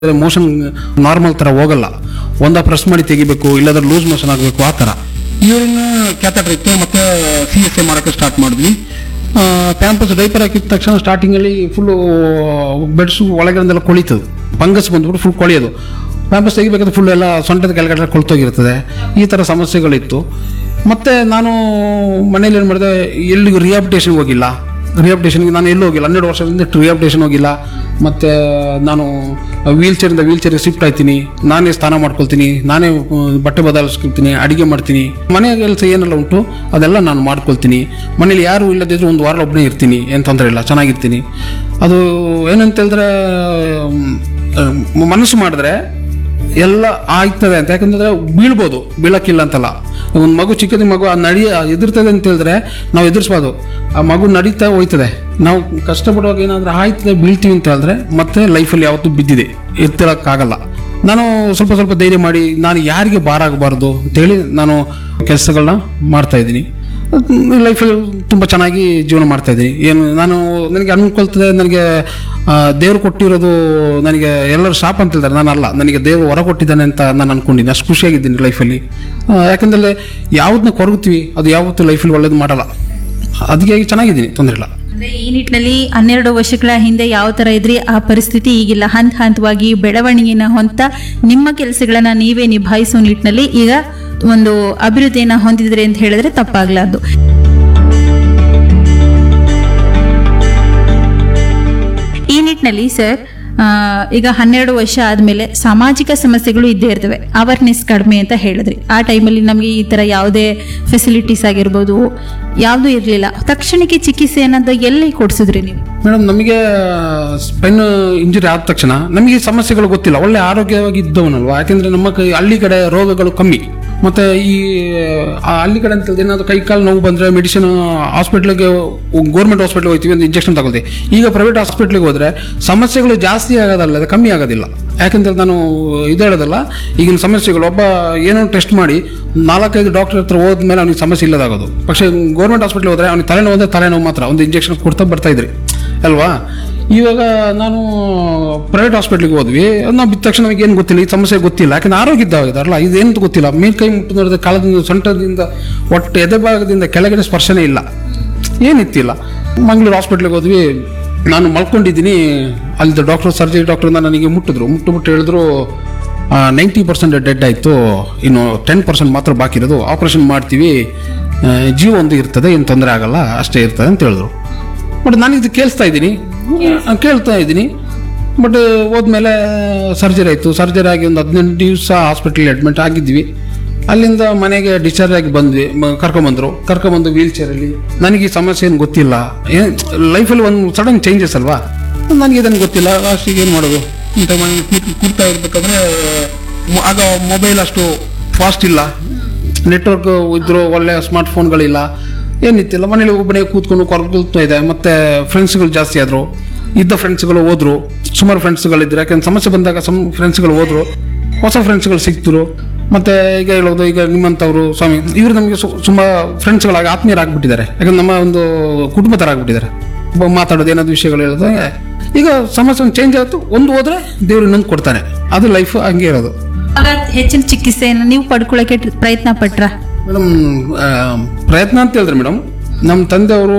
motion normal ತರ ಹೋಗಲ್ಲ ಒಂದ ಪ್ರೆಸ್ ಮಾಡಿ ತೆಗಿಬೇಕು ಇಲ್ಲಾಂದ್ರೆ ಲೂಸ್ ಮೋಷನ್ ಆಗಬೇಕು ಆ ತರ ಯೂರಿನ್ ಕ್ಯಾಥೆಟರ್ ಇತ್ತು ಮತ್ತೆ ಸಿ ಎಸ್ ಎ ಮಾಡೋಕ್ಕೆ ಸ್ಟಾರ್ಟ್ ಮಾಡಿದ್ವಿ ಪ್ಯಾಂಪಸ್ ಡೈಪರ್ ಹಾಕಿದ ತಕ್ಷಣ ಸ್ಟಾರ್ಟಿಂಗ್ ಅಲ್ಲಿ ಫುಲ್ ಬೆಡ್ಸು ಒಳಗಡೆಲ್ಲ ಕೊಳಿತದೆ ಫಂಗಸ್ ಬಂದ್ಬಿಟ್ಟು ಫುಲ್ ಕೊಳೆಯೋದು ಪ್ಯಾಂಪಸ್ ತೆಗಿಬೇಕಾದ್ರೆ ಫುಲ್ ಎಲ್ಲ ಸೊಂಟದ ಕೆಳಗಡೆ ಕೊಳ್ತೋಗಿರ್ತದೆ ಈ ಥರ ಸಮಸ್ಯೆಗಳಿತ್ತು ಮತ್ತೆ ನಾನು ಮನೇಲಿ ಏನು ಮಾಡಿದೆ ಎಲ್ಲಿಗೂ ರಿಹಾಬಿಟೇಷನ್ ಹೋಗಿಲ್ಲ ರಿಹಾಬಿಟೇಷನ್ಗೆ ನಾನು ಎಲ್ಲೂ ಹೋಗಿಲ್ಲ ಹನ್ನೆರಡು ವರ್ಷದಿಂದ ರಿಹಾಬಿಟೇಷನ್ ಹೋಗಿಲ್ಲ ಮತ್ತು ನಾನು ವೀಲ್ ಚೇರಿಂದ ವೀಲ್ ಚೇರ್ಗೆ ಶಿಫ್ಟ್ ಆಯ್ತೀನಿ ನಾನೇ ಸ್ನಾನ ಮಾಡ್ಕೊಳ್ತೀನಿ ನಾನೇ ಆ, ಬಟ್ಟೆ ಬದಲಾಯಿಸ್ಕೊಳ್ತೀನಿ ಅಡಿಗೆ ಮಾಡ್ತೀನಿ ಮನೆ ಕೆಲಸ ಏನೆಲ್ಲ ಉಂಟು ಅದೆಲ್ಲ ನಾನು ಮಾಡ್ಕೊಳ್ತೀನಿ ಮನೇಲಿ ಯಾರು ಇಲ್ಲದಿದ್ರು ಒಂದು ವಾರ ಒಬ್ಬನೇ ಇರ್ತೀನಿ ಏನು ತೊಂದರೆ ಇಲ್ಲ ಚೆನ್ನಾಗಿರ್ತೀನಿ ಅದು ಏನಂತ ಹೇಳಿದ್ರೆ ಮ್, ಮನಸ್ಸು ಮಾಡಿದ್ರೆ ಎಲ್ಲ ಆಗ್ತದೆ ಅಂತ ಯಾಕಂದ್ರೆ ಬೀಳ್ಬೋದು ಬೀಳಕ್ಕಿಲ್ಲ ಅಂತಲ್ಲ ಒಂದು ಮಗು ಚಿಕ್ಕದ ಮಗು ಆ ನಡಿ ಎದುರ್ತದೆ ಅಂತ ಹೇಳಿದ್ರೆ ನಾವು ಎದುರಿಸ್ಬಾರ್ದು ಆ ಮಗು ನಡೀತಾ ಹೋಯ್ತದೆ ನಾವು ಕಷ್ಟಪಡುವಾಗ ಏನಾದ್ರೂ ಆಯ್ತದೆ ಬೀಳ್ತೀವಿ ಅಂತ ಹೇಳಿದ್ರೆ ಮತ್ತೆ ಲೈಫಲ್ಲಿ ಯಾವತ್ತೂ ಬಿದ್ದಿದೆ ಎತ್ತಿಳಕ್ಕಾಗಲ್ಲ ನಾನು ಸ್ವಲ್ಪ ಸ್ವಲ್ಪ ಧೈರ್ಯ ಮಾಡಿ ನಾನು ಯಾರಿಗೆ ಭಾರ ಆಗಬಾರ್ದು ಅಂತೇಳಿ ನಾನು ಕೆಲಸಗಳನ್ನ ಮಾಡ್ತಾ ಇದ್ದೀನಿ ಲೈಫಲ್ಲಿ ತುಂಬ ಚೆನ್ನಾಗಿ ಜೀವನ ಮಾಡ್ತಾ ಇದ್ದೀನಿ ಏನು ನಾನು ನನಗೆ ಅನ್ಕೊಳ್ತದೆ ನನಗೆ ದೇವ್ರು ಕೊಟ್ಟಿರೋದು ನನಗೆ ಎಲ್ಲರೂ ಶಾಪ್ ಅಂತ ಹೇಳ್ತಾರೆ ನಾನು ಅಲ್ಲ ನನಗೆ ದೇವ್ರು ಹೊರ ಕೊಟ್ಟಿದ್ದಾನೆ ಅಂತ ನಾನು ಅನ್ಕೊಂಡಿದ್ದೀನಿ ಅಷ್ಟು ಖುಷಿಯಾಗಿದ್ದೀನಿ ಲೈಫಲ್ಲಿ ಯಾಕಂದರೆ ಯಾವ್ದನ್ನ ಕೊರಗ್ತೀವಿ ಅದು ಯಾವತ್ತೂ ಲೈಫಲ್ಲಿ ಒಳ್ಳೇದು ಮಾಡಲ್ಲ ಅದಕ್ಕೆ ಚೆನ್ನಾಗಿದ್ದೀನಿ ತೊಂದರೆ ಇಲ್ಲ ಅಂದ್ರೆ ಈ ನಿಟ್ಟಿನಲ್ಲಿ ಹನ್ನೆರಡು ವರ್ಷಗಳ ಹಿಂದೆ ಯಾವ ತರ ಇದ್ರಿ ಆ ಪರಿಸ್ಥಿತಿ ಈಗಿಲ್ಲ ಹಂತ ಹಂತವಾಗಿ ಬೆಳವಣಿಗೆನ ಹೊಂತ ನಿಮ್ಮ ಕೆಲಸಗಳನ್ನ ನೀವೇ ನಿಭಾಯಿಸೋ ನಿಟ್ಟಿನಲ್ಲಿ ಈಗ ಒಂದು ಅಭಿವೃದ್ಧಿಯನ್ನ ಹೊಂದಿದ್ರಿ ಅಂತ ಹೇಳಿದ್ರೆ ತಪ್ಪಾಗ್ಲಾರ್ದು ಈ ನಿಟ್ಟಿನಲ್ಲಿ ಸರ್ ಆ, ಈಗ ಹನ್ನೆರಡು ವರ್ಷ ಆದಮೇಲೆ ಸಾಮಾಜಿಕ ಸಮಸ್ಯೆಗಳು ಇದ್ದೇ ಇರ್ತವೆ ಅವೇರ್ನೆಸ್ ಕಡಿಮೆ ಅಂತ ಹೇಳಿದ್ರಿ ಆ ಟೈಮಲ್ಲಿ ನಮಗೆ ಈ ಥರ ಯಾವುದೇ ಫೆಸಿಲಿಟೀಸ್ ಆಗಿರ್ಬೋದು ಯಾವುದೂ ಇರಲಿಲ್ಲ ತಕ್ಷಣಕ್ಕೆ ಚಿಕಿತ್ಸೆ ಅನ್ನೋದು ಎಲ್ಲಿ ಕೊಡಿಸಿದ್ರಿ ನೀವು ಮೇಡಮ್ ನಮಗೆ ಸ್ಪೈನ್ ಇಂಜುರಿ ಆದ ತಕ್ಷಣ ನಮಗೆ ಈ ಸಮಸ್ಯೆಗಳು ಗೊತ್ತಿಲ್ಲ ಒಳ್ಳೆ ಆರೋಗ್ಯವಾಗಿ ಇದ್ದವನಲ್ವಾ ಯಾಕೆಂದ್ರೆ ನಮ್ಮ ಕೈ ಹಳ್ಳಿ ಕಡೆ ರೋಗಗಳು ಕಮ್ಮಿ ಮತ್ತೆ ಈ ಆ ಹಳ್ಳಿ ಕಡೆ ಅಂತ ಹೇಳಿದ್ರೆ ಏನಾದ್ರು ಕೈ ಕಾಲು ನೋವು ಬಂದ್ರೆ ಮೆಡಿಸಿನ್ ಹಾಸ್ಪಿಟ್ಲಿಗೆ ಗೌರ್ಮೆಂಟ್ ಹಾಸ್ಪಿಟ್ಲ್ ಹೋಗ್ತೀವಿ ಒಂದು ಇಂಜೆಕ್ಷನ್ ತಗೊಳ್ತೀವಿ ಈಗ ಪ್ರೈವೇಟ್ ಹಾಸ್ಪಿಟ್ಲಿಗೆ ಹೋದ್ರೆ ಸಮಸ್ಯೆಗಳು ಜಾಸ್ತಿ ಆಗೋದಲ್ಲ ಅದು ಕಮ್ಮಿ ಆಗೋದಿಲ್ಲ ಯಾಕಂದ್ರೆ ನಾನು ಇದು ಹೇಳೋದಲ್ಲ ಈಗಿನ ಸಮಸ್ಯೆಗಳು ಒಬ್ಬ ಏನೋ ಟೆಸ್ಟ್ ಮಾಡಿ ನಾಲ್ಕೈದು ಡಾಕ್ಟರ್ ಹತ್ರ ಹೋದ್ಮೇಲೆ ಅವ್ನಿಗೆ ಸಮಸ್ಯೆ ಇಲ್ಲದಾಗೋದು പക്ഷേ ಗೌರ್ಮೆಂಟ್ ಹಾಸ್ಪಿಟ್ಲ್ ಹೋದ್ರೆ ಅವ್ನಿಗೆ ತಲೆನೋವು ಅಂದ್ರೆ ತಲೆನೋವು ಮಾತ್ರ ಒಂದು ಇಂಜೆಕ್ಷನ್ ಕೊಡ್ತಾ ಬರ್ತಾ ಇದ್ರಿ ಅಲ್ವಾ ಇವಾಗ ನಾನು ಪ್ರೈವೇಟ್ ಹಾಸ್ಪಿಟ್ಲಿಗೆ ಹೋದ್ವಿ ನಾವು ಬಿದ್ದ ತಕ್ಷಣ ನಮಗೆ ಏನು ಗೊತ್ತಿಲ್ಲ ಈ ಸಮಸ್ಯೆ ಗೊತ್ತಿಲ್ಲ ಯಾಕಂದ್ರೆ ಆರೋಗ್ಯ ಇದ್ದಾಗಿದಾರಲ್ಲ ಇದೇನು ಗೊತ್ತಿಲ್ಲ ಮೇಲ್ ಕೈ ಮುಟ್ಟು ನೋಡಿದ್ರೆ ಕಾಲದಿಂದ ಸೊಂಟದಿಂದ ಒಟ್ಟು ಎದೆ ಭಾಗದಿಂದ ಕೆಳಗಡೆ ಸ್ಪರ್ಶನೇ ಇಲ್ಲ ಏನಿತ್ತಿಲ್ಲ ಮಂಗಳೂರು ಹಾಸ್ಪಿಟ್ಲಿಗೆ ಹೋದ್ವಿ ನಾನು ಮಲ್ಕೊಂಡಿದ್ದೀನಿ ಅಲ್ಲಿ ಡಾಕ್ಟರ್ ಸರ್ಜರಿ ಡಾಕ್ಟ್ರಿಂದ ನನಗೆ ಮುಟ್ಟಿದ್ರು ಮುಟ್ಟುಬಿಟ್ಟು ಹೇಳಿದ್ರು ನೈಂಟಿ ಪರ್ಸೆಂಟ್ ಡೆಡ್ ಆಯಿತು ಇನ್ನು ಟೆನ್ ಪರ್ಸೆಂಟ್ ಮಾತ್ರ ಬಾಕಿ ಇರೋದು ಆಪ್ರೇಷನ್ ಮಾಡ್ತೀವಿ ಆ, ಜೀವ ಒಂದು ಇರ್ತದೆ ಏನು ತೊಂದರೆ ಆಗಲ್ಲ ಅಷ್ಟೇ ಇರ್ತದೆ ಅಂತ ಹೇಳಿದ್ರು ಬಟ್ ನಾನು ಇದು ಕೇಳಿಸ್ತಾ ಇದ್ದೀನಿ ಆ, ಕೇಳ್ತಾ ಇದ್ದೀನಿ ಬಟ್ ಹೋದ್ಮೇಲೆ ಸರ್ಜರಿ ಆಯಿತು ಸರ್ಜರಿ ಆಗಿ ಒಂದು ಹದಿನೆಂಟು ದಿವಸ ಹಾಸ್ಪಿಟಲ್ ಅಡ್ಮಿಟ್ ಆಗಿದ್ವಿ ಅಲ್ಲಿಂದ ಮನೆಗೆ ಡಿಸ್ಚಾರ್ಜ್ ಆಗಿ ಬಂದ್ವಿ ಮ- ಕರ್ಕೊಂಬಂದ್ರು ಕರ್ಕೊಂಬಂದು ವೀಲ್ ಚೇರಲ್ಲಿ ನನಗೆ ಈ ಸಮಸ್ಯೆ ಏನು ಗೊತ್ತಿಲ್ಲ ಏನು ಲೈಫಲ್ಲಿ ಒಂದು ಸಡನ್ ಚೇಂಜಸ್ ಅಲ್ವಾ ನನಗೆ ಇದನ್ನು ಗೊತ್ತಿಲ್ಲ ಲಾಸ್ಟಿಗೆ ಏನು ಮಾಡೋದು ಇಂಥ ಮನೆ ಕೂತ್- ಕೂರ್ತಾ ಇರ್ಬೇಕಾದ್ರೆ ಮ- ಆಗ ಮೊಬೈಲ್ ಅಷ್ಟು ಫಾಸ್ಟ್ ಇಲ್ಲ ನೆಟ್ವರ್ಕ್ ಇದ್ರು ಒಳ್ಳೆ ಸ್ಮಾರ್ಟ್ ಫೋನ್ಗಳಿಲ್ಲ ಏನಿತ್ತಿಲ್ಲ ಮನೇಲಿ ಒಬ್ಬನೇ ಕೂತ್ಕೊಂಡು ಕೊರಗುತ್ತಾ ಇದೆ ಮತ್ತೆ ಫ್ರೆಂಡ್ಸ್ಗಳು ಜಾಸ್ತಿ ಆದರು ಇದ್ದ ಫ್ರೆಂಡ್ಸ್ಗಳು ಹೋದ್ರು ಸುಮಾರು ಫ್ರೆಂಡ್ಸ್ಗಳಿದ್ರು ಯಾಕಂದ್ರೆ ಸಮಸ್ಯೆ ಬಂದಾಗ ಸಮ್ ಫ್ರೆಂಡ್ಸ್ಗಳು ಹೋದ್ರು ಹೊಸ ಫ್ರೆಂಡ್ಸ್ಗಳು ಸಿಕ್ತರು ಮತ್ತೆ ಈಗ ಹೇಳೋದು ಈಗ ನಿಮ್ಮಂಥವ್ರು ಸ್ವಾಮಿ ಇವರು ನಮಗೆ ತುಂಬ ಫ್ರೆಂಡ್ಸ್ಗಳಾಗಿ ಆತ್ಮೀಯರಾಗ್ಬಿಟ್ಟಿದ್ದಾರೆ ಯಾಕಂದ್ರೆ ನಮ್ಮ ಒಂದು ಕುಟುಂಬ ಥರ ಆಗ್ಬಿಟ್ಟಿದ್ದಾರೆ ಒಬ್ಬ ಮಾತಾಡೋದು ಏನಾದ್ರು ವಿಷಯಗಳು ಹೇಳೋದು ಈಗ ಸಮಸ್ಯೆ ಚೇಂಜ್ ಆಯಿತು ಒಂದು ಹೋದ್ರೆ ದೇವ್ರು ಇನ್ನೊಂದು ಕೊಡ್ತಾನೆ ಅದು ಲೈಫ್ ಹಂಗೆ ಇರೋದು ಆಗ ಹೆಚ್ಚಿನ ಚಿಕಿತ್ಸೆಯನ್ನು ನೀವು ಪಡ್ಕೊಳ್ಳೋಕೆ ಪ್ರಯತ್ನ ಪಟ್ರ ಮೇಡಮ್ ಆ, ಪ್ರಯತ್ನ ಅಂತ ಹೇಳಿದ್ರೆ ಮೇಡಮ್ ನಮ್ಮ ತಂದೆಯವರು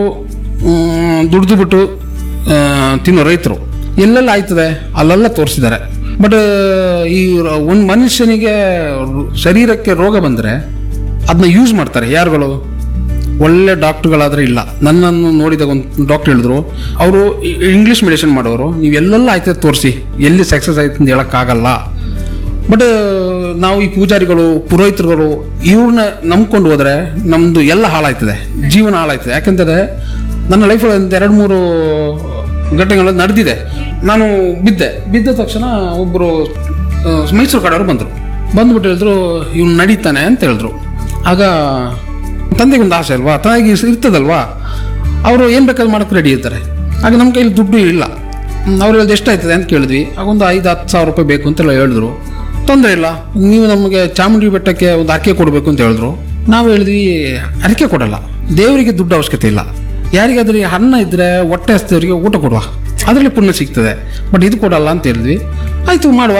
ದುಡ್ದು ಬಿಟ್ಟು ಆ, ತಿನ್ನೋ ರೈತರು ಎಲ್ಲೆಲ್ಲ ಆಯ್ತದೆ ಅಲ್ಲೆಲ್ಲ ತೋರಿಸಿದ್ದಾರೆ ಬಟ್ ಈ ಒಂದು ಮನುಷ್ಯನಿಗೆ ಶರೀರಕ್ಕೆ ರೋಗ ಬಂದರೆ ಅದನ್ನ ಯೂಸ್ ಮಾಡ್ತಾರೆ ಯಾರುಗಳು ಒಳ್ಳೆ ಡಾಕ್ಟ್ರುಗಳಾದ್ರೆ ಇಲ್ಲ ನನ್ನನ್ನು ನೋಡಿದಾಗ ಒಂದು ಡಾಕ್ಟರ್ ಹೇಳಿದ್ರು ಅವರು ಇಂಗ್ಲೀಷ್ ಮೆಡಿಸಿನ್ ಮಾಡೋರು ನೀವು ಎಲ್ಲೆಲ್ಲ ಆಯ್ತದೆ ತೋರಿಸಿ ಎಲ್ಲಿ ಸಕ್ಸಸ್ ಆಯ್ತು ಅಂತ ಹೇಳೋಕ್ಕಾಗಲ್ಲ ಬಟ್ ನಾವು ಈ ಪೂಜಾರಿಗಳು ಪುರೋಹಿತರುಗಳು ಇವ್ರನ್ನ ನಂಬ್ಕೊಂಡು ಹೋದ್ರೆ ನಮ್ದು ಎಲ್ಲ ಹಾಳಾಯ್ತದೆ ಜೀವನ ಹಾಳಾಯ್ತದೆ ಯಾಕಂತಂದ್ರೆ ನನ್ನ ಲೈಫಲ್ಲಿ ಒಂದು ಎರಡು ಮೂರು ಘಟನೆಗಳು ನಡೆದಿದೆ ನಾನು ಬಿದ್ದೆ ಬಿದ್ದ ತಕ್ಷಣ ಒಬ್ಬರು ಮೈಸೂರು ಕಡೆಯವರು ಬಂದರು ಬಂದ್ಬಿಟ್ಟು ಹೇಳಿದ್ರು ಇವ್ನು ನಡೀತಾನೆ ಅಂತ ಹೇಳಿದ್ರು ಆಗ ತಂದೆಗೆ ಒಂದು ಆಸೆ ಅಲ್ವಾ ತಾಯಿಗೆ ಇರ್ತದಲ್ವಾ ಅವರು ಏನು ಬೇಕಾದ್ರೂ ಮಾಡೋಕ್ಕೆ ರೆಡಿ ಇರ್ತಾರೆ ಆಗ ನಮ್ಮ ಕೈಲಿ ದುಡ್ಡು ಇಲ್ಲ ಅವ್ರು ಹೇಳಿದ್ ಎಷ್ಟಾಯ್ತದೆ ಅಂತ ಕೇಳಿದ್ವಿ ಆಗ ಒಂದು ಐದು ಹತ್ತು ಸಾವಿರ ರೂಪಾಯಿ ಬೇಕು ಅಂತೆಲ್ಲ ಹೇಳಿದ್ರು ತೊಂದರೆ ಇಲ್ಲ ನೀವು ನಮಗೆ ಚಾಮುಂಡಿ ಬೆಟ್ಟಕ್ಕೆ ಒಂದು ಅರಕೆ ಕೊಡಬೇಕು ಅಂತ ಹೇಳಿದ್ರು ನಾವು ಹೇಳಿದ್ವಿ ಅರಕೆ ಕೊಡಲ್ಲ ದೇವರಿಗೆ ದುಡ್ಡು ಅವಶ್ಯಕತೆ ಇಲ್ಲ ಯಾರಿಗಾದ್ರೂ ಅನ್ನ ಇದ್ರೆ ಹೊಟ್ಟೆ ಹಸ್ದವರಿಗೆ ಊಟ ಕೊಡುವ ಅದರಲ್ಲಿ ಪುಣ್ಯ ಸಿಗ್ತದೆ ಬಟ್ ಇದು ಕೊಡಲ್ಲ ಅಂತ ಹೇಳಿದ್ವಿ ಆಯ್ತು ಮಾಡುವ